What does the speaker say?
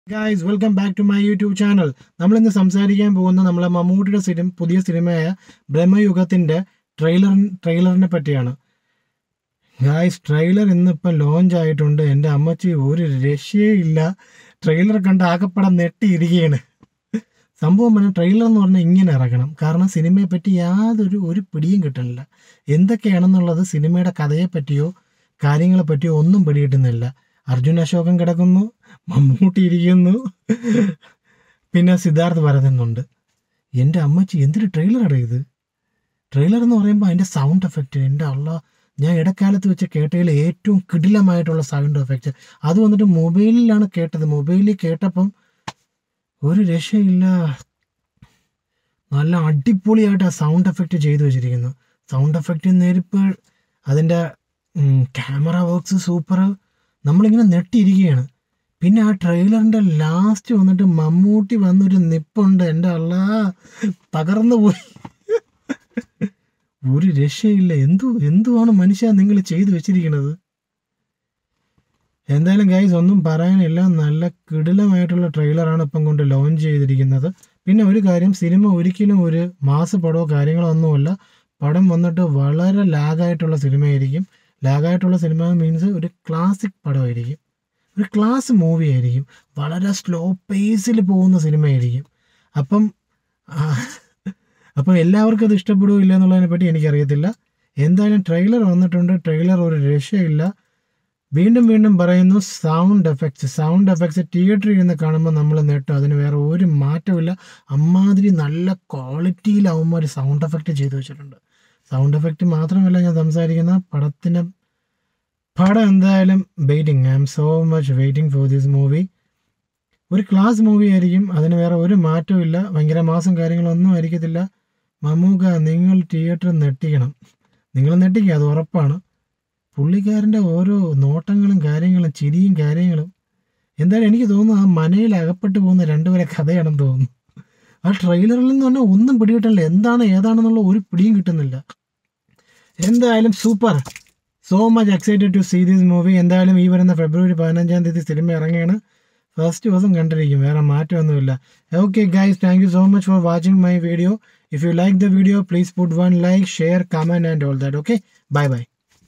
guys welcome back to my YouTube channel നമ്മൾ ഇന്ന് സംസാരിക്കാൻ പോകുന്ന നമ്മളെ മമ്മൂട്ടിയുടെ സിനിമ പുതിയ സിനിമയായ ബ്രഹ്മയുഗത്തിന്റെ ട്രെയിലർ ട്രെയിലറിനെ പറ്റിയാണ് ഗായ്സ് ട്രെയിലർ ഇന്നിപ്പം ലോഞ്ച് ആയിട്ടുണ്ട് എൻ്റെ അമ്മച്ചി ഒരു രക്ഷയില്ല ട്രെയിലർ കണ്ട് ആകപ്പെടാൻ നെട്ടിയിരിക്കുകയാണ് സംഭവം പറഞ്ഞാൽ ട്രെയിലർ എന്ന് പറഞ്ഞാൽ ഇങ്ങനെ ഇറക്കണം കാരണം സിനിമയെ പറ്റി യാതൊരു ഒരു പിടിയും കിട്ടുന്നില്ല എന്തൊക്കെയാണെന്നുള്ളത് സിനിമയുടെ കഥയെ പറ്റിയോ കാര്യങ്ങളെ പറ്റിയോ ഒന്നും പിടികിട്ടുന്നില്ല അർജുൻ അശോകൻ കിടക്കുന്നു മമ്മൂട്ടി ഇരിക്കുന്നു പിന്നെ സിദ്ധാർത്ഥ് ഭരതനുണ്ട് എൻ്റെ അമ്മച്ചി എന്തൊരു ട്രെയിലറാണ് ഇത് ട്രെയിലർ എന്ന് പറയുമ്പോൾ അതിൻ്റെ സൗണ്ട് എഫക്റ്റ് എൻ്റെ അള്ള ഞാൻ ഇടക്കാലത്ത് വെച്ച് കേട്ടതിൽ ഏറ്റവും കിടിലമായിട്ടുള്ള സൗണ്ട് എഫക്റ്റ് അത് വന്നിട്ട് മൊബൈലിലാണ് കേട്ടത് മൊബൈലിൽ കേട്ടപ്പം ഒരു രക്ഷയില്ല നല്ല അടിപൊളിയായിട്ട് ആ സൗണ്ട് എഫക്റ്റ് ചെയ്തു വെച്ചിരിക്കുന്നു സൗണ്ട് എഫക്റ്റ് നേരിപ്പോൾ അതിൻ്റെ ക്യാമറ വർക്ക്സ് സൂപ്പർ നമ്മളിങ്ങനെ നെട്ടിയിരിക്കുകയാണ് പിന്നെ ആ ട്രെയിലറിൻ്റെ ലാസ്റ്റ് വന്നിട്ട് മമ്മൂട്ടി വന്നൊരു നിപ്പുണ്ട് എൻ്റെ അള്ള തകർന്നു പോയി ഒരു രക്ഷയില്ല എന്തു എന്തുവാണ് മനുഷ്യ നിങ്ങൾ ചെയ്തു വെച്ചിരിക്കുന്നത് എന്തായാലും ഗൈസ് ഒന്നും പറയാനില്ല നല്ല കിടിലമായിട്ടുള്ള ട്രെയിലറാണ് ഇപ്പം കൊണ്ട് ലോഞ്ച് ചെയ്തിരിക്കുന്നത് പിന്നെ ഒരു കാര്യം സിനിമ ഒരിക്കലും ഒരു മാസ പടമോ കാര്യങ്ങളോ ഒന്നുമല്ല പടം വന്നിട്ട് വളരെ ലാഗായിട്ടുള്ള സിനിമയായിരിക്കും ലാഗായിട്ടുള്ള സിനിമ മീൻസ് ഒരു ക്ലാസിക് പടമായിരിക്കും ഒരു ക്ലാസ് മൂവി ആയിരിക്കും വളരെ സ്ലോ പേസിൽ പോകുന്ന സിനിമയായിരിക്കും അപ്പം ആ, അപ്പം എല്ലാവർക്കും അത് ഇഷ്ടപ്പെടുമോ ഇല്ല എന്നുള്ളതിനെ പറ്റി എനിക്കറിയത്തില്ല എന്തായാലും ട്രെയിലർ വന്നിട്ടുണ്ട് ട്രെയിലർ ഒരു രക്ഷയില്ല വീണ്ടും വീണ്ടും പറയുന്നു സൗണ്ട് എഫക്ട്സ് സൗണ്ട് എഫക്ട്സ് തിയേറ്ററിൽ ഇരുന്ന് കാണുമ്പോൾ നമ്മൾ നെട്ടും അതിന് വേറെ ഒരു മാറ്റമില്ല അമ്മാതിരി നല്ല ക്വാളിറ്റിയിലാവുമ്പോൾ ഒരു സൗണ്ട് എഫക്റ്റ് ചെയ്തു വെച്ചിട്ടുണ്ട് സൗണ്ട് എഫക്റ്റ് മാത്രമല്ല ഞാൻ സംസാരിക്കുന്ന പടത്തിൻ്റെ പടം എന്തായാലും waiting I'm so much waiting for this movie ഒരു ക്ലാസ് മൂവി ആയിരിക്കും അതിന് വേറെ ഒരു മാറ്റവും ഇല്ല ഭയങ്കര മാസം കാര്യങ്ങളൊന്നും ആയിരിക്കത്തില്ല മമ്മൂക്ക നിങ്ങൾ തിയേറ്റർ നെട്ടിക്കണം നിങ്ങൾ നെട്ടിക്കുക അത് ഉറപ്പാണ് പുള്ളിക്കാരൻ്റെ ഓരോ നോട്ടങ്ങളും കാര്യങ്ങളും ചിരിയും കാര്യങ്ങളും എന്തായാലും എനിക്ക് തോന്നുന്നു ആ മനയിൽ അകപ്പെട്ടു പോകുന്ന രണ്ടുപേരെ കഥയാണെന്ന് തോന്നുന്നു ആ ട്രെയിലറിൽ നിന്ന് പറഞ്ഞാൽ ഒന്നും പിടികിട്ടില്ല എന്താണ് ഏതാണെന്നുള്ള ഒരു പിടിയും കിട്ടുന്നില്ല എന്തായാലും super so much excited to see this movie എന്തായാലും ഈ വരുന്ന ഫെബ്രുവരി പതിനഞ്ചാം തീയതി സിനിമ ഇറങ്ങിയാണ് ഫസ്റ്റ് ദിവസം കണ്ടിരിക്കും വേറെ മാറ്റമൊന്നുമില്ല okay guys thank you so much for watching my video if you like the video please put one like share comment and all that okay bye by